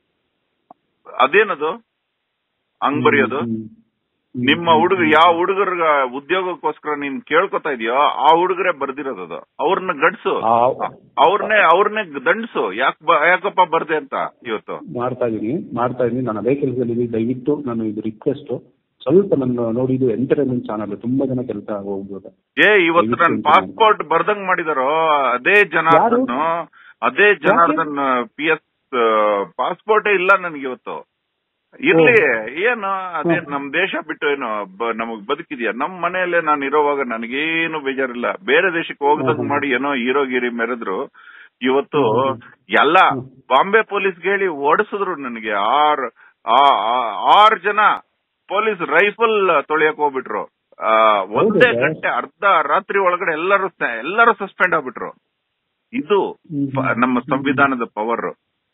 ಅದೇನದು ಹಂಗ್ ಬರೆಯೋದು ನಿಮ್ಮ ಹುಡುಗ ಯಾವ ಹುಡುಗರ ಉದ್ಯೋಗಕ್ಕೋಸ್ಕರ ನೀನ್ ಕೇಳ್ಕೊತಾ ಇದೀಯೋ ಆ ಹುಡುಗರೇ ಬರ್ದಿರೋದು ಅದು ಅವ್ರನ್ನ ಗಡ್ಸು ಅವ್ರನ್ನೇ ಅವ್ರನ್ನೇ ದಂಡ್ಸು ಯಾಕ್ ಬ- ಯಾಕಪ್ಪ ಬರ್ದೆ ಅಂತ ಇವತ್ತು ಮಾಡ್ತಾ ಇದೀನಿ ಮಾಡ್ತಾ ಇದೀನಿ ನಾನು ಅದೇ ಕೆಲಸದಲ್ಲಿ ದಯವಿಟ್ಟು ನಾನು ಇದು ರಿಕ್ವೆಸ್ಟ್ ಸ್ವಲ್ಪ ನನ್ನ ನೋಡಿ ಇದು ಎಂಟರ್ಟೈನ್ಮೆಂಟ್ ಚಾನಲ್ ತುಂಬಾ ಜನ ಕೆಲಸ ಹೋಗ್ಬೋದು ಏ ಇವತ್ತು ನನ್ ಪಾಸ್ಪೋರ್ಟ್ ಬರ್ದಂಗ್ ಮಾಡಿದಾರೋ ಅದೇ ಜನಾರ್ದನ್ ಅದೇ ಜನಾರ್ದನ್ ಪಿ ಎಸ್ ಪಾಸ್ಪೋರ್ಟೇ ಇಲ್ಲ ನನ್ಗೆ ಇವತ್ತು ಇರ್ಲಿ ಏನು ಅದೇ ನಮ್ ದೇಶ ಬಿಟ್ಟು ಏನು ಬ- ನಮಗ್ ಬದುಕಿದ್ಯಾ ನಮ್ ಮನೆಯಲ್ಲೇ ನಾನು ಇರೋವಾಗ ನನಗೇನು ಬೇಜಾರಿಲ್ಲ ಬೇರೆ ದೇಶಕ್ಕೆ ಹೋಗದಂಗ್ ಮಾಡಿ ಏನೋ ಹೀರೋಗಿರಿ ಮೆರೆದ್ರು ಇವತ್ತು ಎಲ್ಲ ಬಾಂಬೆ ಪೊಲೀಸ್ಗೆ ಹೇಳಿ ಓಡಿಸಿದ್ರು ನನಗೆ ಆರ್ ಆ- ಆ- ಆರ್ ಜನ ಪೊಲೀಸ್ ರೈಫಲ್ ತೊಳೆಯಕ್ ಹೋಗ್ಬಿಟ್ರು ಆ, ಒಂದೇ ಹೌದಾ? ಗಂಟೆ ಅರ್ಧ ರಾತ್ರಿ ಒಳಗಡೆ ಎಲ್ಲರೂ ಸ- ಎಲ್ಲರೂ ಸಸ್ಪೆಂಡ್ ಆಗ್ಬಿಟ್ರು ಇದು ಪ- ನಮ್ಮ ಸಂವಿಧಾನದ ಪವರ್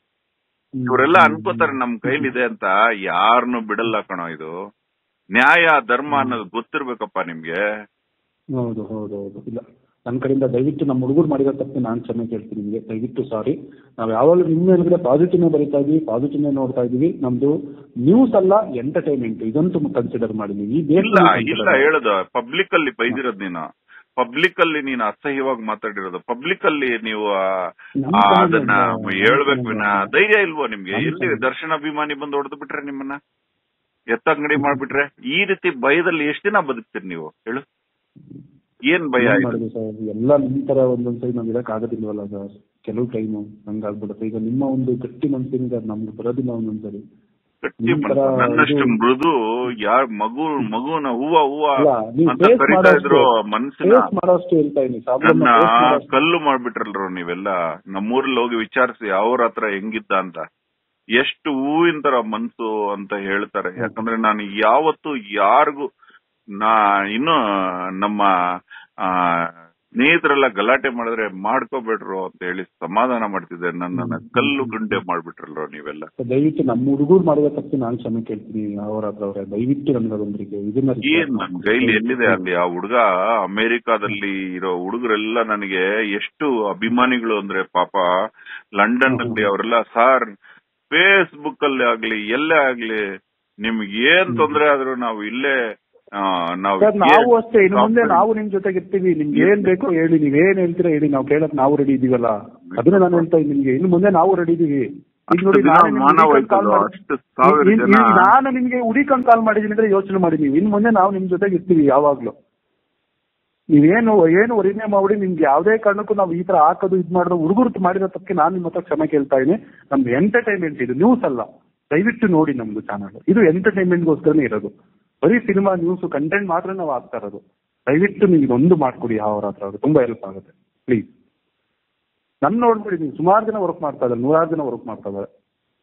ಇವರೆಲ್ಲ ಅನ್ಕೋತಾರೆ ನಮ್ ಕೈಲಿದೆ ಅಂತ ಯಾರನ್ನು ಬಿಡಲ್ಲ ಕಣೋ ಇದು ನ್ಯಾಯ ಧರ್ಮ ಅನ್ನೋದು ಗೊತ್ತಿರ್ಬೇಕಪ್ಪ ನಿಮ್ಗೆ ಹೌದು ಹೌದು ಹೌದು ಇಲ್ಲ ನನ್ನ ಕಡೆಯಿಂದ ದಯವಿಟ್ಟು ನಮ್ಮ ಹುಡುಗರು ಮಾಡಿರೋ ತಪ್ಪು ನಾನು ಕ್ಷಮೆ ಕೇಳ್ತೀನಿ ನಿಮಗೆ ದಯವಿಟ್ಟು ಸಾರಿ ನಾವು ಯಾವಾಗಲೂ ನಿಮ್ಮ ಮೇಲ್ಗಡೆ ಪಾಸಿಟಿವ್ನೇ ಬರೀತಾ ಇದೀವಿ ಪಾಸಿಟಿವ್ನೇ ನೋಡ್ತಾ ಇದೀವಿ ನಮ್ದು ನ್ಯೂಸ್ ಅಲ್ಲ ಎಂಟರ್ಟೈನ್ಮೆಂಟ್ ಇದಂತೂ ಕನ್ಸಿಡರ್ ಮಾಡಿದ್ವಿ ಈ ಇಲ್ಲ ದೇಶದಲ್ಲಿ ಇಲ್ಲ ಹೇಳೋದು ಪಬ್ಲಿಕ್ ಅಲ್ಲಿ ಬೈದಿರೋದ್ ನೀನು ಪಬ್ಲಿಕ್ ಅಲ್ಲಿ ನೀನು ಅಸಹ್ಯವಾಗಿ ಮಾತಾಡಿರೋದು ಪಬ್ಲಿಕ್ ಅಲ್ಲಿ ನೀವು ಆ, ನಮ್ಮ ಆ, ಕಡೆಯಿಂದ ಅದನ್ನ ಇಲ್ಲ. ಹೇಳ್ಬೇಕು ವಿನ ಧೈರ್ಯ ಇಲ್ವೋ ನಿಮ್ಗೆ ನಮ್ಮ ಎಲ್ಲಿ ಕಡೆ- ದರ್ಶನ ಅಭಿಮಾನಿ ಬಂದು ಹೊಡೆದು ಬಿಟ್ರೆ ನಿಮ್ಮನ್ನ ಎತ್ತಂಗಡಿ ಮಾಡ್ಬಿಟ್ರೆ ಈ ರೀತಿ ಭಯದಲ್ಲಿ ಎಷ್ಟ್ ದಿನ ಬದುಕ್ತೀರಿ ನೀವು ಹೇಳು ಏನ್ ಭಯ ಏನ್ ಆಯ್ತು ಮಾಡೋದು ಸರ್ ಎಲ್ಲ ನಿಮ್ ತರ ಒಂದೊಂದ್ಸರಿ ನಾವ್ ಇರಕ್ ಆಗೋದಿಲ್ವಲ್ಲ ಸರ್ ಕೆಲವು ಟೈಮು ಹಂಗಾಗ್ಬಿಡುತ್ತೆ ಈಗ ನಿಮ್ಮ ಒಂದು ಗಟ್ಟಿ ಮನ್ಸಿನಿಂದ ಅದು ನಮ್ಗೆ ಬರೋದಿಲ್ಲ ಒಂದೊಂದ್ಸರಿ ಗಟ್ಟಿ ನಿಮ್ ತರ ಮನ್ಸು. ನನ್ನಷ್ಟು ಇದು- ಮೃದು ಯಾರ್ ಮಗು ಮಗುನ ಹೂವ ಹೂವ ಅಲ್ಲ ನೀವು ಅಂತ ಫೇಸ್ ಕರಿತಾ ಇದ್ರು ಮನ್ಸಿನ ಫೇಸ್ ಮಾಡೋಷ್ಟು ಹೇಳ್ತಾ ಇದೀನಿ ನನ್ನ ಸಾಬ್ರನ್ನ ಕಲ್ಲು ಮಾಡ್ಬಿಟ್ರಲ್ರು ನೀವೆಲ್ಲ ನಮ್ಮೂರಲ್ಲಿ ಹೋಗಿ ವಿಚಾರಿಸಿ ಅವ್ರ ಹತ್ರ ಹೆಂಗಿದ್ದ ಅಂತ ಎಷ್ಟು ಹೂವಿನ ತರ ಮನ್ಸು ಅಂತ ಹೇಳ್ತಾರೆ ಯಾಕಂದ್ರೆ ನಾನು ಯಾವತ್ತು ಯಾರಿಗೂ ನಾ ಇನ್ನು ನಮ್ಮ ಆ ಸ್ನೇಹಿತರೆಲ್ಲ ಗಲಾಟೆ ಮಾಡಿದ್ರೆ ಮಾಡ್ಕೋಬೇಡ್ರು ಅಂತ ಹೇಳಿ ಸಮಾಧಾನ ಮಾಡ್ತಿದ್ದೆ ನನ್ನನ್ನ ಕಲ್ಲು ಗುಂಡೆ ಮಾಡ್ಬಿಟ್ರಲ್ರು ನೀವೆಲ್ಲ ದಯವಿಟ್ಟು ನಮ್ಮ ಹುಡುಗರು ಮಾಡಿದ ತಪ್ಪು ನಾನು ಕ್ಷಮೆ ಕೇಳ್ತೀನಿ ಅವ್ರ ಹತ್ರ ಅವ್ರೆ ದಯವಿಟ್ಟು ನನ್ಗೆ ಅದೊಂದ್ರಿಗೆ ಇದನ್ನ ಏನ್ ನನ್ ಕೈಲಿ ಎಲ್ಲಿದೆ ಅಲ್ಲಿ ಆ ಹುಡುಗ ಅಮೆರಿಕಾದಲ್ಲಿ ಇರೋ ಹುಡುಗರೆಲ್ಲ ನನಗೆ ಎಷ್ಟು ಅಭಿಮಾನಿಗಳು ಅಂದ್ರೆ ಪಾಪ ಲಂಡನ್ ಅಲ್ಲಿ ಅವರೆಲ್ಲ ಸಾರ್ ಫೇಸ್ಬುಕ್ ಅಲ್ಲಿ ಆಗ್ಲಿ ಎಲ್ಲೇ ಆಗ್ಲಿ ನಿಮ್ಗೆ ಏನ್ ತೊಂದ್ರೆ ಆದ್ರೂ ನಾವು ಇಲ್ಲೇ ಆ, ನಾವು ಸರ್ ಏನ್ ನಾವು ಅಷ್ಟೇ ಇನ್ನು ಮುಂದೆ software- ನಾವು ನಿಮ್ ಜೊತೆಗೆ ಇರ್ತೀವಿ ನಿಮ್ಗೆ ಏನ್ ಬೇಕೋ ಹೇಳಿ ನೀವ್ ಏನ್ ಹೇಳ್ತೀರಾ ಹೇಳಿ ನಾವು ಕೇಳಕ್ ನಾವು ರೆಡಿ ಇದೀವಲ್ಲ ಅದನ್ನ ನಾನು ಹೇಳ್ತಾ ಇದ್ದೀನಿ ನಿಮ್ಗೆ ಇನ್ನು ಮುಂದೆ ನಾವು ರೆಡಿ ಇದೀವಿ ಈಗ ಅಷ್ಟು ನೋಡಿ ದಿನ ನಾನೇ ನಿಮ್ಗೆ ಮಾನ ಹುಡುಕಂಡ್ ಕಾಲ್ ಹೋಯ್ತಲ್ವಾ? ಮಾಡಿ- ಅಷ್ಟು ಸಾವಿರ ಇನ್- ಜನ ಇನ್- ನಾನು ನಿಮ್ಗೆ ಹುಡುಕಂಡ್ ಕಾಲ್ ಮಾಡಿದೀನಿ ಅಂದ್ರೆ ಯೋಚನೆ ಮಾಡಿ ನೀವು ಇನ್ನು ಮುಂದೆ ನಾವು ನಿಮ್ ಜೊತೆಗೆ ಇರ್ತೀವಿ ಯಾವಾಗ್ಲೂ ನೀವೇನು ಏನು ವರಿನೇ ಮಾಡಿ ನಿಮ್ಗೆ ಯಾವ್ದೇ ಕಾರಣಕ್ಕೂ ನಾವು ಈ ತರ ಹಾಕೋದು ಇದ್ ಮಾಡೋದು ಹುಡುಗರು ಮಾಡಿರೋ ತಪ್ಪಕ್ಕೆ ನಾನು ನಿಮ್ಮ ಹತ್ರ ಕ್ಷಮೆ ಕೇಳ್ತಾ ಇದೀನಿ ನಮ್ದು ಎಂಟರ್ಟೈನ್ಮೆಂಟ್ ಇದು ನ್ಯೂಸ್ ಅಲ್ಲ ದಯವಿಟ್ಟು ನೋಡಿ ನಮ್ದು ಚಾನಲ್ ಇದು ಎಂಟರ್ಟೈನ್ಮೆಂಟ್ಗೋಸ್ಕರನೇ ಇರೋದು ಬರೀ ಸಿನಿಮಾ ನ್ಯೂಸ್ ಕಂಟೆಂಟ್ ಮಾತ್ರ ನಾವು ಆಗ್ತಾ ಇರೋದು ದಯವಿಟ್ಟು ನೀವು ಇದೊಂದು ಮಾಡ್ಕೊಡಿ ಅವ್ರ ಹತ್ರ ಅದು ತುಂಬಾ ಹೆಲ್ಪ್ ಆಗುತ್ತೆ ಪ್ಲೀಸ್ ನನ್ ನೋಡ್ಬಿಡಿ ನೀವು ಸುಮಾರು ಜನ ವರ್ಕ್ ಮಾಡ್ತಾ ಇದ್ದಾರೆ ನೂರಾರು ಜನ ವರ್ಕ್ ಮಾಡ್ತಾ ಇದ್ದಾರೆ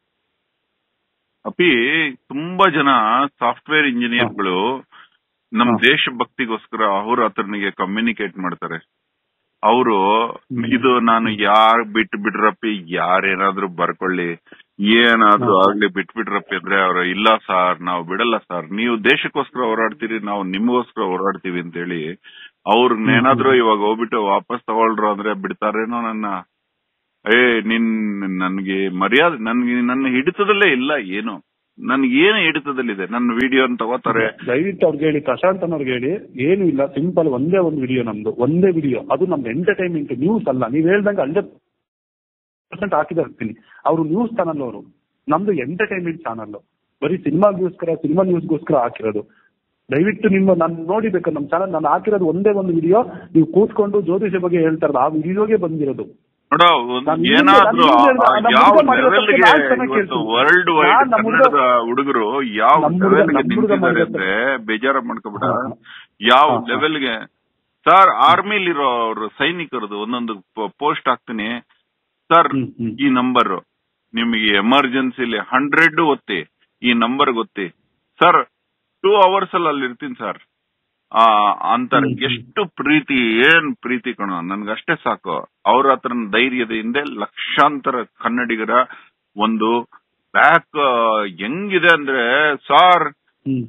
ಅಪಿ ತುಂಬಾ ಜನ ಸಾಫ್ಟ್ವೇರ್ ಇಂಜಿನಿಯರ್ಗಳು ನಮ್ ಹಾ. ದೇಶ ಭಕ್ತಿಗೋಸ್ಕರ ಅವ್ರ ಹತ್ರನಿಗೆ ಕಮ್ಯುನಿಕೇಟ್ ಮಾಡ್ತಾರೆ ಅವರು ಹ್ಮ್. ಇದು ನಾನು ಯಾರ್ ಬಿಟ್ಟು ಬಿಡ್ರಪ್ಪಿ ಯಾರೇನಾದ್ರೂ ಬರ್ಕೊಳ್ಳಿ ಏನಾದ್ರೂ ಹಾ. ಆಗ್ಲಿ ಬಿಟ್ ಬಿಡ್ರಪ್ಪಿ ಅಂದ್ರೆ ಅವ್ರು ಇಲ್ಲ ಸರ್ ನಾವು ಬಿಡಲ್ಲ ಸರ್ ನೀವು ದೇಶಕ್ಕೋಸ್ಕರ ಹೋರಾಡ್ತೀರಿ ನಾವು ನಿಮಗೋಸ್ಕರ ಹೋರಾಡ್ತೀವಿ ಅಂತ ಹೇಳಿ ಅವ್ರನ್ನೇನಾದ್ರೂ ಇವಾಗ ಹೋಗ್ಬಿಟ್ಟು ವಾಪಸ್ ತಗೊಳ್ರು ಅಂದ್ರೆ ಬಿಡ್ತಾರೇನೋ ನನ್ನ ಏ ನಿನ್ ನನ್ಗೆ ಮರ್ಯಾದೆ ನನ್ಗೆ ನನ್ನ ಹಿಡಿತದಲ್ಲೇ ಇಲ್ಲ ಏನು ನನ್ಗೆ ಏನು ಹಿಡಿತದಲ್ಲಿದೆ ನನ್ನ ವಿಡಿಯೋ ತಗೋತಾರೆ ದಯವಿಟ್ಟು ಅವ್ರಿಗೆ ಹೇಳಿ ಪ್ರಶಾಂತ್ ಅನ್ನೋರ್ಗೆ ಹೇಳಿ ಏನು ಇಲ್ಲ ಸಿಂಪಲ್ ಒಂದೇ ಒಂದು ವಿಡಿಯೋ ನಮ್ದು ಒಂದೇ ವಿಡಿಯೋ ಅದು ನಮ್ದು ಎಂಟರ್ಟೈನ್ಮೆಂಟ್ ನ್ಯೂಸ್ ಅಲ್ಲ ನೀವ್ ಹೇಳ್ದಂಗೆ ಹಂಡ್ರೆಡ್ ಪರ್ಸೆಂಟ್ ಹಾಕಿದಿರ್ತೀನಿ ಅವರು ನ್ಯೂಸ್ ಚಾನಲ್ ಅವರು ನಮ್ದು ಎಂಟರ್ಟೈನ್ಮೆಂಟ್ ಚಾನಲ್ ಬರೀ ಸಿನಿಮಾಗೋಸ್ಕರ ಸಿನಿಮಾ ನ್ಯೂಸ್ಗೋಸ್ಕರ ಹಾಕಿರೋದು ದಯವಿಟ್ಟು ನಿಮ್ಮ ನಾನು ನೋಡಿಬೇಕು ನಮ್ಮ ಚಾನಲ್ ನಾನು ಹಾಕಿರೋದು ಒಂದೇ ಒಂದು ವಿಡಿಯೋ ನೀವು ಕೂತ್ಕೊಂಡು ಜ್ಯೋತಿಷ ಬಗ್ಗೆ ಹೇಳ್ತಾ ಇರೋದು ಆ ವಿಡಿಯೋಗೆ ಬಂದಿರೋದು ನೋಡ ಒಂದ್ ನಾನ್ ಹಿಂದೆ- ಏನಾದ್ರೂ ನಾನ್ ಹಿಂದೆ ಆ ನಮ್ಮ ಯಾವ ಹುಡುಗ ಮಾಡಿರೋ ಲೆವೆಲ್ಗೆ ತಪ್ಪು ನಾನ್ ಚೆನ್ನಾಗ್ ಇವತ್ತು ಕೇಳ್ತೀನಿ. ವರ್ಲ್ಡ್ ವೈಡ್ ನಾನ್ ನಮ್ಮ ಹುಡುಗ- ಕನ್ನಡದ ಹುಡುಗರು ಯಾವ ನಮ್ಮ ಹುಡುಗ- ಲೆವೆಲ್ಗೆ ನಮ್ಮ ಹುಡುಗ ನಿಂತಿದ್ದಾರೆ ಮಾಡಿರೋ ಅಂದ್ರೆ ಬೇಜಾರ ಮಾಡ್ಕೋಬೇಡ ಹಾ, ಹಾ. ಯಾವ ಹಾ, ಹಾ. ಲೆವೆಲ್ಗೆ ಸರ್ ಆರ್ಮಿಲಿರೋ ಅವ್ರ ಸೈನಿಕರದು ಒಂದೊಂದು ಪೋಸ್ಟ್ ಹಾಕ್ತೀನಿ ಸರ್ ಹ್ಮ್, ಹ್ಮ್. ಈ ನಂಬರ್ ನಿಮಗೆ ಎಮರ್ಜೆನ್ಸಿಲಿ ಹಂಡ್ರೆಡ್ ಒತ್ತಿ ಈ ನಂಬರ್ ಗೊತ್ತಿ ಸರ್ ಟೂ ಅವರ್ಸ್ ಅಲ್ಲಿ ಅಲ್ಲಿ ಇರ್ತೀನಿ ಸರ್ ಆ ಅಂತಾರೆ ಹ್ಮ್, ಹ್ಮ್. ಎಷ್ಟು ಪ್ರೀತಿ ಏನ್ ಪ್ರೀತಿ ಕಣೋ ನನ್ಗಷ್ಟೇ ಸಾಕು ಅವ್ರ ಹತ್ರ ಧೈರ್ಯದ ಹಿಂದೆ ಲಕ್ಷಾಂತರ ಕನ್ನಡಿಗರ ಒಂದು ಬ್ಯಾಕ್ ಹೆಂಗಿದೆ ಅಂದ್ರೆ ಸಾರ್ ಹ್ಮ್.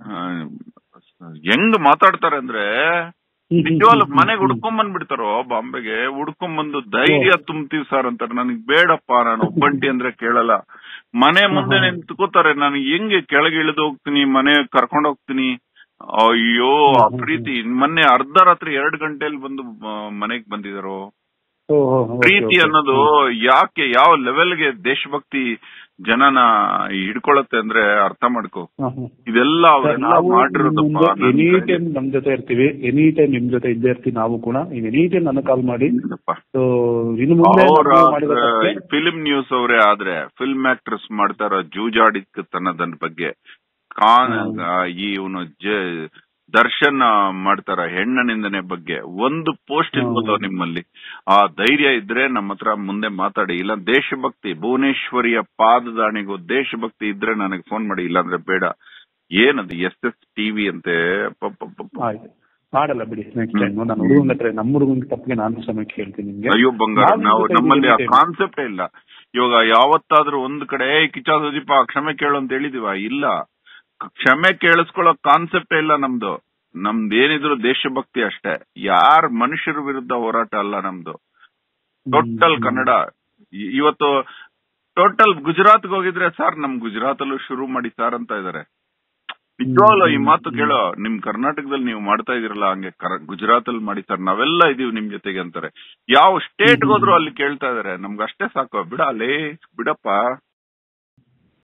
ಹೆಂಗ್ ಮಾತಾಡ್ತಾರೆ ಅಂದ್ರೆ ಹ್ಮ್, ನಿಜವಾಗ್ಲು ಹ್ಮ್, ಮನೆಗೆ ಹ್ಮ್. ಹುಡ್ಕೊಂಡ್ ಬಂದ್ಬಿಡ್ತಾರೋ ಬಾಂಬೆಗೆ ಹುಡ್ಕೊಂಡ್ ಬಂದು ಧೈರ್ಯ ತುಂಬ್ತೀವಿ ಸರ್ ಅಂತಾರೆ ನನಗ್ ಬೇಡಪ್ಪ ನಾನು ಒಬ್ಬಂಟಿ ಅಂದ್ರೆ ಕೇಳಲ್ಲ ಮನೆ ಮುಂದೆ ಹ್ಮ್. ನಿಂತ್ಕೋತಾರೆ ನಾನು ಹೆಂಗೆ ಕೆಳಗೆ ಇಳಿದು ಹೋಗ್ತೀನಿ ಮನೆ ಕರ್ಕೊಂಡ್ ಹೋಗ್ತೀನಿ ಅಯ್ಯೋ ಆ ಹ್ಮ್, ಹ್ಮ್, ಪ್ರೀತಿ ಮೊನ್ನೆ ಅರ್ಧ ರಾತ್ರಿ ಎರಡ್ ಗಂಟೆಲಿ ಬಂದು ಮನೆಗ್ ಬಂದಿದಾರೋ ಓ, ಓ, ಓಕೆ, ಪ್ರೀತಿ ಓಕೆ. ಅನ್ನೋದು ಯಾಕೆ ಯಾವ ಲೆವೆಲ್ಗೆ ದೇಶಭಕ್ತಿ ಜನನ ಹಿಡ್ಕೊಳತ್ತೆ ಅಂದ್ರೆ ಅರ್ಥ ಮಾಡ್ಕೋ ಹಾ, ಹಾ. ಇದೆಲ್ಲ ಸರ್, ಅವರೆಲ್ಲ ನಾವು ಮಾಡಿರೋದಪ್ಪ ಎನಿ ಟೈಮ್ ನಮ್ ಜೊತೆ ಇರ್ತೀವಿ ಎನಿ ಟೈಮ್ ನಿಮ್ ಜೊತೆ ಇದ್ದೇ ಇರ್ತೀವಿ ನಾವು ಕೂಡ ನೀವು ಎನಿ ಟೈಮ್ ನನ್ನ ಕಾಲ್ ಮಾಡಿ ಸೊ ಇನ್ನು ಮುಂದೆ ಅವ್ರ ನಾವು ಮಾಡಿದ ತಪ್ಪಿಗೆ- ಫಿಲ್ಮ್ ನ್ಯೂಸ್ ಅವರೇ ಆದ್ರೆ ಫಿಲ್ಮ್ ಆಕ್ಟ್ರೆಸ್ ಮಾಡ್ತಾರ ಜೂಜಾಡಿತನದ ಬಗ್ಗೆ ಕಾನ್ ಹ್ಮ್. ಈ ಇವನು ದರ್ಶನ್ ಮಾಡ್ತಾರ ಹೆಣ್ಣ ನಿಂದನೆ ಬಗ್ಗೆ ಒಂದು ಪೋಸ್ಟ್ ಹ್ಮ್. ಇರ್ಬೋದು ನಿಮ್ಮಲ್ಲಿ ಆ ಧೈರ್ಯ ಇದ್ರೆ ನಮ್ಮ ಹತ್ರ ಮುಂದೆ ಮಾತಾಡಿ ಇಲ್ಲ ದೇಶಭಕ್ತಿ ಭುವನೇಶ್ವರಿಯ ಪಾದದಾಣಿಗೂ ದೇಶಭಕ್ತಿ ಇದ್ರೆ ನನಗೆ ಫೋನ್ ಮಾಡಿ ಇಲ್ಲಾಂದ್ರೆ ಬೇಡ ಏನದು ಎಸ್ ಎಸ್ ಟಿವಿ ಅಂತೆ ಅಪ್ಪಪ್ಪಪ್ಪಪ್ಪ. ಆಯ್ತು ಮಾಡಲ್ಲ ಬಿಡಿ ನೆಕ್ಸ್ಟ್ ಟೈಮ್ ನಾನು ಹುಡುಗನ ಹತ್ರ ನಮ್ಮ ಹುಡುಗನ ತಪ್ಪಿಗೆ ನಾನು ಕ್ಷಮೆ ಕೇಳ್ತೀನಿ ನಿಮ್ಗೆ ಅಯ್ಯೋ ಬಂಗಾರ ನಾವ್ ನಾವು ನಿಮ್ ಜೊತೆ ನಮ್ಮಲ್ಲಿ ಆ ಇದ್ದೀವಿ. ಕಾನ್ಸೆಪ್ಟೇ ಇಲ್ಲ ಇವಾಗ ಯಾವತ್ತಾದ್ರೂ ಒಂದ್ ಕಡೆ "ಏ, ಕಿಚ್ಚ ಸುದೀಪ ಕ್ಷಮೆ ಕೇಳು ಅಂತ ಹೇಳಿದೀವ ಇಲ್ಲ ಕ- ಕ್ಷಮೆ ಕೇಳಿಸ್ಕೊಳ್ಳೋ ಕಾನ್ಸೆಪ್ಟೇ ಇಲ್ಲ ನಮ್ದು ನಮ್ದು ಏನಿದ್ರು ದೇಶಭಕ್ತಿ ಅಷ್ಟೇ ಯಾರ್ ಮನುಷ್ಯರ ವಿರುದ್ಧ ಹೋರಾಟ ಅಲ್ಲ ನಮ್ದು ಟೋಟಲ್ ಹ್ಮ್. ಕನ್ನಡ ಇ- ಇವತ್ತು ಟೋಟಲ್ ಗುಜರಾತ್ಗೆ ಹೋಗಿದ್ರೆ ಸರ್ ನಮ್ ಗುಜರಾತ್ ಅಲ್ಲೂ ಶುರು ಮಾಡಿ ಸರ್ ಅಂತ ಇದಾರೆ ನಿಜವಾಗ್ಲೂ ಈ ಮಾತು ಕೇಳೋ ನಿಮ್ ಕರ್ನಾಟಕದಲ್ಲಿ ನೀವು ಮಾಡ್ತಾ ಇದೀರಲ್ಲ ಹಂಗೆ ಕರ- ಗುಜರಾತ್ ಅಲ್ಲಿ ಮಾಡಿ ಸರ್ ನಾವೆಲ್ಲ ಇದೀವಿ ನಿಮ್ ಜೊತೆಗೆ ಅಂತಾರೆ ಯಾವ ಸ್ಟೇಟ್ ಹೋದ್ರು ಅಲ್ಲಿ ಕೇಳ್ತಾ ಇದಾರೆ ನಮ್ಗೆ ಅಷ್ಟೇ ಸಾಕು ಬಿಡ ಅಲ್ಲೇ ಬಿಡಪ್ಪ